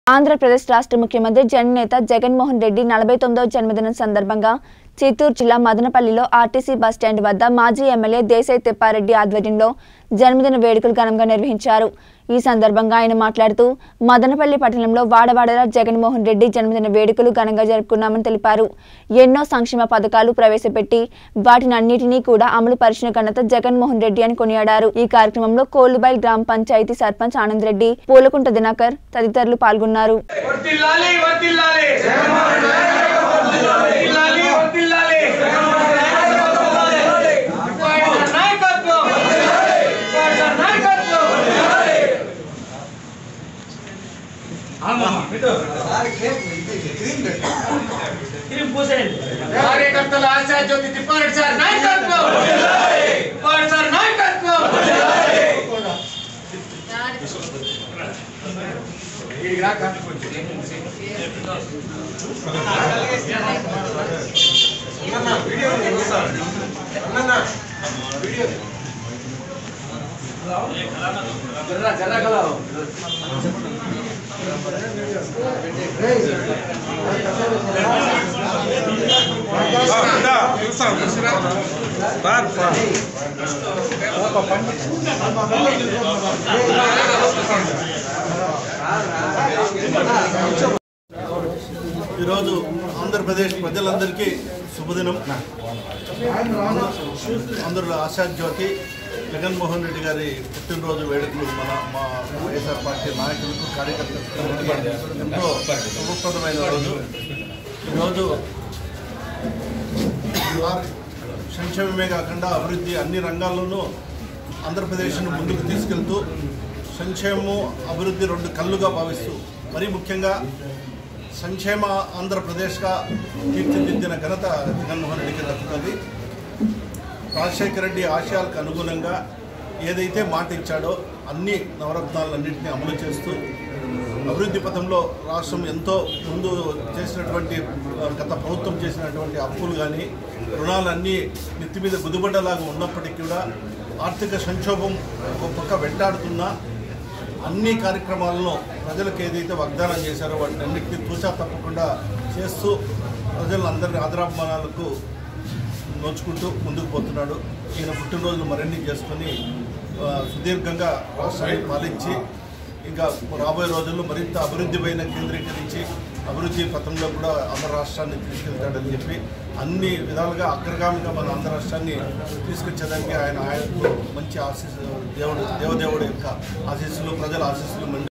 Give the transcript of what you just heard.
ఆంధ్రప్రదేశ్ రాష్ట్ర ముఖ్యమంత్రి జననేత జగన్మోహన్ రెడ్డి నలభై తొమ్మిదవ జన్మదినం సందర్భంగా చిత్తూరు జిల్లా మదనపల్లిలో ఆర్టీసీ బస్టాండ్ వద్ద మాజీ ఎమ్మెల్యే దేశాయ్ తిప్పారెడ్డి ఆధ్వర్యంలో జన్మదిన వేడుకలు ఘనంగా నిర్వహించారు ఈ సందర్భంగా ఆయన మాట్లాడుతూ మదనపల్లి పట్టణంలో వాడవాడలా జగన్మోహన్ రెడ్డి జన్మదిన వేడుకలు ఘనంగా జరుపుకున్నామని తెలిపారు ఎన్నో సంక్షేమ పథకాలు ప్రవేశపెట్టి వాటిని అన్నిటినీ కూడా అమలు పరిచిన ఘనత జగన్మోహన్ రెడ్డి అని కొనియాడారు ఈ కార్యక్రమంలో కోలుబైల్ గ్రామ పంచాయతీ సర్పంచ్ ఆనంద్ రెడ్డి పూలకుంట దినకర్ తదితరులు పాల్గొన్నారు వర్తిల్లాలి వర్తిల్లాలి వర్తిల్లాలి వర్తిల్లాలి ఇప్పటి నాయకత్వం ఇప్పటి నాయకత్వం కార్యకర్తల ఆశా జ్యోతి తిప్పారెడ్డి సార్ నాయకత్వం తిప్పారెడ్డి సార్ నాయకత్వం ఈడికి రా కాఫీ కొంచెం. జర్రా జర్రా కదా ఈరోజు ఆంధ్రప్రదేశ్ ప్రజలందరికీ శుభదినం అందరూ ఆశాజ్యోతి జగన్మోహన్ రెడ్డి గారి పుట్టినరోజు వేడుకలు మన మా వైఎస్ఆర్ పార్టీ నాయకులకు కార్యకర్తలకు ఎంతో శుభప్రదమైన రోజు ఈరోజు సంక్షేమమే కాకుండా అభివృద్ధి అన్ని రంగాల్లోనూ ఆంధ్రప్రదేశ్ను ముందుకు తీసుకెళ్తూ సంక్షేమము అభివృద్ధి రెండు కళ్ళుగా భావిస్తూ మరీ ముఖ్యంగా సంక్షేమ ఆంధ్రప్రదేశ్గా తీర్చిదిద్దిన ఘనత జగన్మోహన్ రెడ్డికి దక్కుతుంది రాజశేఖర రెడ్డి ఆశయాలకు అనుగుణంగా ఏదైతే మాట ఇచ్చాడో అన్ని నవరత్నాలన్నింటినీ అమలు చేస్తూ అభివృద్ధి పథంలో రాష్ట్రం ఎంతో ముందు చేసినటువంటి ఆ, గత ప్రభుత్వం చేసినటువంటి అప్పులు కానీ రుణాలన్నీ నెత్తి మీద గుదిబడ్డలాగా ఉన్నప్పటికీ కూడా ఆర్థిక సంక్షోభం ఒక పక్క వెంటాడుతున్నా అన్ని కార్యక్రమాలను ప్రజలకు ఏదైతే వాగ్దానం చేశారో వాటిని అన్నింటినీ తూచా తప్పకుండా చేస్తూ ప్రజలందరినీ ఆదరాభిమానాలకు నోచుకుంటూ ముందుకు పోతున్నాడు ఈయన పుట్టినరోజులు మరిన్ని చేసుకొని ఆ, సుదీర్ఘంగా రాష్ట్రాన్ని పాలించి ఇంకా రాబోయే రోజుల్లో మరింత అభివృద్ధి పైన కేంద్రీకరించి అభివృద్ధి పథంలో కూడా ఆంధ్ర రాష్ట్రాన్ని తీసుకెళ్తాడని చెప్పి అన్ని విధాలుగా అగ్రగామిగా మన ఆంధ్ర రాష్ట్రాన్ని తీసుకొచ్చేదానికి ఆయన ఆయనకు మంచి ఆశీస్సు దేవుడు దేవదేవుడు యొక్క ఆశీస్సులు ప్రజల ఆశీస్సులు మంచి